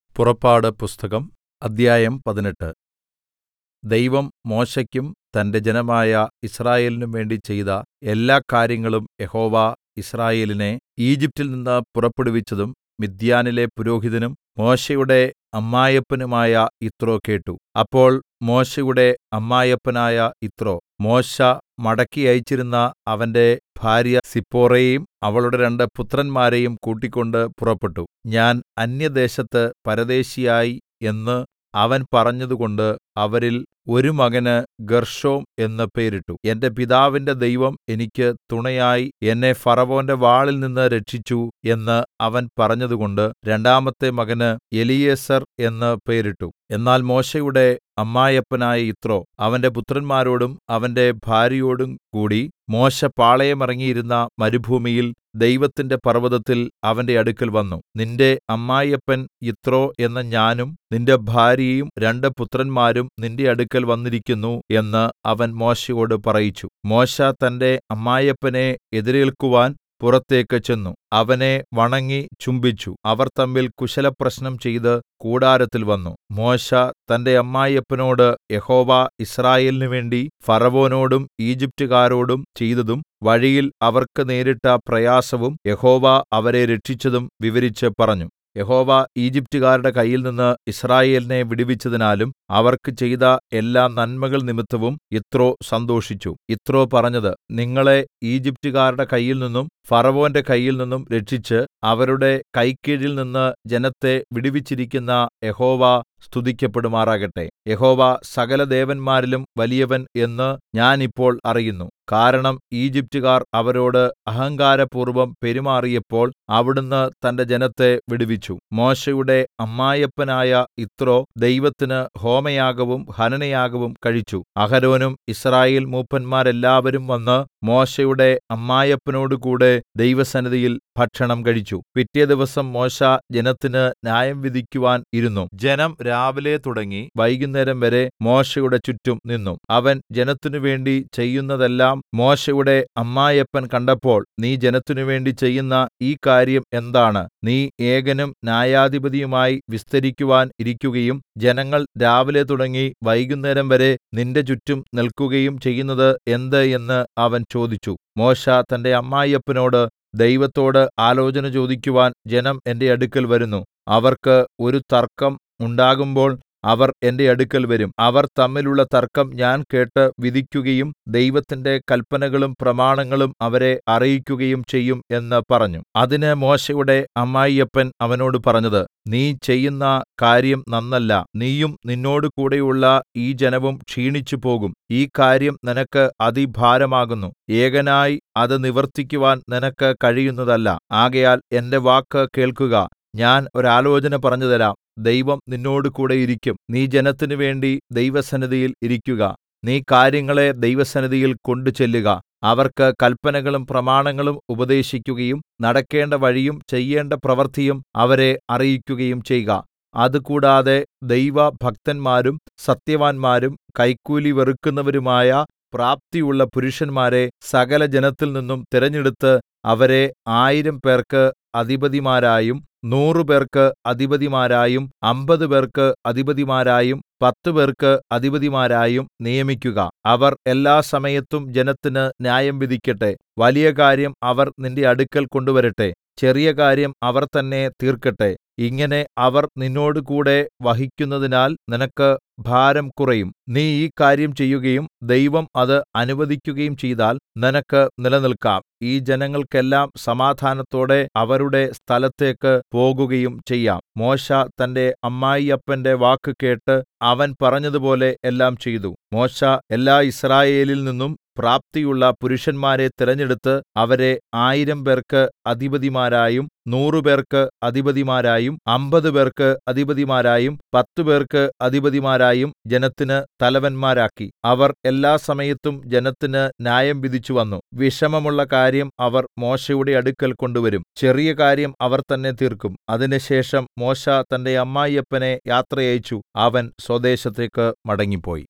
പുറപ്പാട് പുസ്തകം അദ്ധ്യായം പതിനെട്ട് ദൈവം മോശെക്കും തന്റെ ജനമായ യിസ്രായേലിനും വേണ്ടി ചെയ്ത എല്ലാ കാര്യങ്ങളും യഹോവ യിസ്രായേലിനെ ഈജിപ്റ്റിൽ നിന്ന് പുറപ്പെടുവിച്ചതും മിദ്യാനിലെ പുരോഹിതനും മോശെയുടെ അമ്മായപ്പനുമായ യിത്രോ കേട്ടു അപ്പോൾ മോശെയുടെ അമ്മായപ്പനായ യിത്രോ മോശെ മടക്കി അയച്ചിരുന്ന അവന്റെ ഭാര്യ സിപ്പോറയെയും അവളുടെ രണ്ട് പുത്രന്മാരെയും കൂട്ടിക്കൊണ്ട് പുറപ്പെട്ടു ഞാൻ അന്യദേശത്ത് പരദേശിയായി എന്ന് അവൻ പറഞ്ഞതുകൊണ്ട് അവരിൽ ഒരു മകന് ഗേർശോം എന്ന് പേരിട്ടു എന്റെ പിതാവിന്റെ ദൈവം എനിക്ക് തുണയായി എന്നെ ഫറവോന്റെ വാളിൽനിന്ന് രക്ഷിച്ചു എന്ന് അവൻ പറഞ്ഞതുകൊണ്ട് രണ്ടാമത്തെ മകന് എലീയേസർ എന്ന് പേരിട്ടു എന്നാൽ മോശെയുടെ അമ്മായപ്പനായ യിത്രോ അവന്റെ പുത്രന്മാരോടും അവന്റെ ഭാര്യയോടും കൂടി മോശെ പാളയമിറങ്ങിയിരുന്ന മരുഭൂമിയിൽ ദൈവത്തിന്റെ പർവ്വതത്തിൽ അവന്റെ അടുക്കൽ വന്നു നിന്റെ അമ്മായപ്പൻ യിത്രോ എന്ന ഞാനും നിന്റെ ഭാര്യയും രണ്ട് പുത്രന്മാരും നിന്റെ അടുക്കൽ വന്നിരിക്കുന്നു എന്ന് അവൻ മോശെയോട് പറയിച്ചു മോശെ തന്റെ അമ്മായപ്പനെ എതിരേൽക്കുവാൻ പുറത്തേക്ക് ചെന്നു അവനെ വണങ്ങി ചുംബിച്ചു അവർ തമ്മിൽ കുശലപ്രശ്നം ചെയ്ത് കൂടാരത്തിൽ വന്നു മോശെ തന്റെ അമ്മായപ്പനോട് യഹോവ യിസ്രായേലിന് വേണ്ടി ഫറവോനോടും ഈജിപ്റ്റുകാരോടും ചെയ്തതും വഴിയിൽ അവർക്ക് നേരിട്ട പ്രയാസവും യഹോവ അവരെ രക്ഷിച്ചതും വിവരിച്ച് പറഞ്ഞു യഹോവ ഈജിപ്റ്റുകാരുടെ കയ്യിൽനിന്ന് യിസ്രായേലിനെ വിടുവിച്ചതിനാലും അവർക്ക് ചെയ്ത എല്ലാ നന്മകൾ നിമിത്തവും യിത്രോ സന്തോഷിച്ചു യിത്രോ പറഞ്ഞത് നിങ്ങളെ ഈജിപ്റ്റുകാരുടെ കയ്യിൽനിന്നും ഫറവോന്റെ കയ്യിൽനിന്നും രക്ഷിച്ച് അവരുടെ കൈക്കീഴിൽ നിന്ന് ജനത്തെ വിടുവിച്ചിരിക്കുന്ന യഹോവ സ്തുതിക്കപ്പെടുമാറാകട്ടെ യഹോവ സകലദേവന്മാരിലും വലിയവൻ എന്ന് ഞാൻ ഇപ്പോൾ അറിയുന്നു കാരണം ഈജിപ്റ്റുകാർ അവരോട് അഹങ്കാരപൂർവ്വം പെരുമാറിയപ്പോൾ അവിടുന്ന് തന്റെ ജനത്തെ വിടുവിച്ചു മോശെയുടെ അമ്മായപ്പനായ യിത്രോ ദൈവത്തിന് ഹോമയാഗവും ഹനനയാഗവും കഴിച്ചു അഹരോനും യിസ്രായേൽ മൂപ്പന്മാരെല്ലാവരും വന്ന് മോശെയുടെ അമ്മായപ്പനോടുകൂടെ ദൈവസന്നിധിയിൽ ഭക്ഷണം കഴിച്ചു പിറ്റേ ദിവസം മോശെ ജനത്തിന് ന്യായം വിധിക്കുവാൻ ഇരുന്നു ജനം രാവിലെ തുടങ്ങി വൈകുന്നേരം വരെ മോശെയുടെ ചുറ്റും നിന്നു അവൻ ജനത്തിനു വേണ്ടി ചെയ്യുന്നതെല്ലാം മോശെയുടെ അമ്മായപ്പൻ കണ്ടപ്പോൾ നീ ജനത്തിനു വേണ്ടി ചെയ്യുന്ന ഈ കാര്യം എന്താണ് നീ ഏകനും ന്യായാധിപതിയുമായി വിസ്തരിക്കുവാൻ ഇരിക്കുകയും ജനങ്ങൾ രാവിലെ തുടങ്ങി വൈകുന്നേരം വരെ നിന്റെ ചുറ്റും നിൽക്കുകയും ചെയ്യുന്നത് എന്ത് എന്ന് അവൻ ചോദിച്ചു മോശെ തന്റെ അമ്മായപ്പനോട് ദൈവത്തോട് ആലോചന ചോദിക്കുവാൻ ജനം എന്റെ അടുക്കൽ വരുന്നു അവർക്ക് ഒരു തർക്കം ഉണ്ടാകുമ്പോൾ അവർ എന്റെ അടുക്കൽ വരും അവർ തമ്മിലുള്ള തർക്കം ഞാൻ കേട്ട് വിധിക്കുകയും ദൈവത്തിന്റെ കല്പനകളും പ്രമാണങ്ങളും അവരെ അറിയിക്കുകയും ചെയ്യും എന്ന് പറഞ്ഞു അതിന് മോശെയുടെ അമ്മായിയപ്പൻ അവനോട് പറഞ്ഞത് നീ ചെയ്യുന്ന കാര്യം നന്നല്ല നീയും നിന്നോട് കൂടെയുള്ള ഈ ജനവും ക്ഷീണിച്ചുപോകും ഈ കാര്യം നിനക്ക് അതിഭാരമാകുന്നു ഏകനായി അത് നിവർത്തിക്കുവാൻ നിനക്ക് കഴിയുന്നതല്ല ആകയാൽ എന്റെ വാക്ക് കേൾക്കുക ഞാൻ ഒരാലോചന പറഞ്ഞുതരാം ദൈവം നിന്നോടുകൂടെ ഇരിക്കും നീ ജനത്തിനു വേണ്ടി ദൈവസന്നിധിയിൽ ഇരിക്കുക നീ കാര്യങ്ങളെ ദൈവസന്നിധിയിൽ കൊണ്ടുചെല്ലുക അവർക്ക് കല്പനകളും പ്രമാണങ്ങളും ഉപദേശിക്കുകയും നടക്കേണ്ട വഴിയും ചെയ്യേണ്ട പ്രവൃത്തിയും അവരെ അറിയിക്കുകയും ചെയ്ക അതുകൂടാതെ ദൈവഭക്തന്മാരും സത്യവാന്മാരും കൈക്കൂലി വെറുക്കുന്നവരുമായ പ്രാപ്തിയുള്ള പുരുഷന്മാരെ സകല ജനത്തിൽ നിന്നും തിരഞ്ഞെടുത്ത് അവരെ ആയിരം പേർക്ക് അധിപതിമാരായും നൂറുപേർക്ക് അധിപതിമാരായും അമ്പത് പേർക്ക് അധിപതിമാരായും പത്തുപേർക്ക് അധിപതിമാരായും നിയമിക്കുക അവർ എല്ലാ സമയത്തും ജനത്തിന് ന്യായം വിധിക്കട്ടെ വലിയ കാര്യം അവർ നിന്റെ അടുക്കൽ കൊണ്ടുവരട്ടെ ചെറിയ കാര്യം അവർ തന്നെ തീർക്കട്ടെ ഇങ്ങനെ അവർ നിന്നോടുകൂടെ വഹിക്കുന്നതിനാൽ നിനക്ക് ഭാരം കുറയും നീ ഈ കാര്യം ചെയ്യുകയും ദൈവം അത് അനുവദിക്കുകയും ചെയ്താൽ നിനക്ക് നിലനിൽക്കാം ഈ ജനങ്ങൾക്കെല്ലാം സമാധാനത്തോടെ അവരുടെ സ്ഥലത്തേക്ക് പോകുകയും ചെയ്യാം മോശെ തന്റെ അമ്മായിയപ്പന്റെ വാക്ക് കേട്ട് അവൻ പറഞ്ഞതുപോലെ എല്ലാം ചെയ്തു മോശെ എല്ലാ യിസ്രായേലിൽ നിന്നും പ്രാപ്തിയുള്ള പുരുഷന്മാരെ തിരഞ്ഞെടുത്ത് അവരെ ആയിരം പേർക്ക് അധിപതിമാരായും നൂറുപേർക്ക് അധിപതിമാരായും അമ്പത് പേർക്ക് അധിപതിമാരായും പത്തുപേർക്ക് അധിപതിമാരായും ജനത്തിന് തലവന്മാരാക്കി അവർ എല്ലാ സമയത്തും ജനത്തിന് ന്യായം വിധിച്ചു വന്നു വിഷമമുള്ള കാര്യം അവർ മോശയുടെ അടുക്കൽ കൊണ്ടുവരും ചെറിയ കാര്യം അവർ തന്നെ തീർക്കും അതിനുശേഷം മോശെ തന്റെ അമ്മായിയപ്പനെ യാത്രയയച്ചു അവൻ സ്വദേശത്തേക്ക് മടങ്ങിപ്പോയി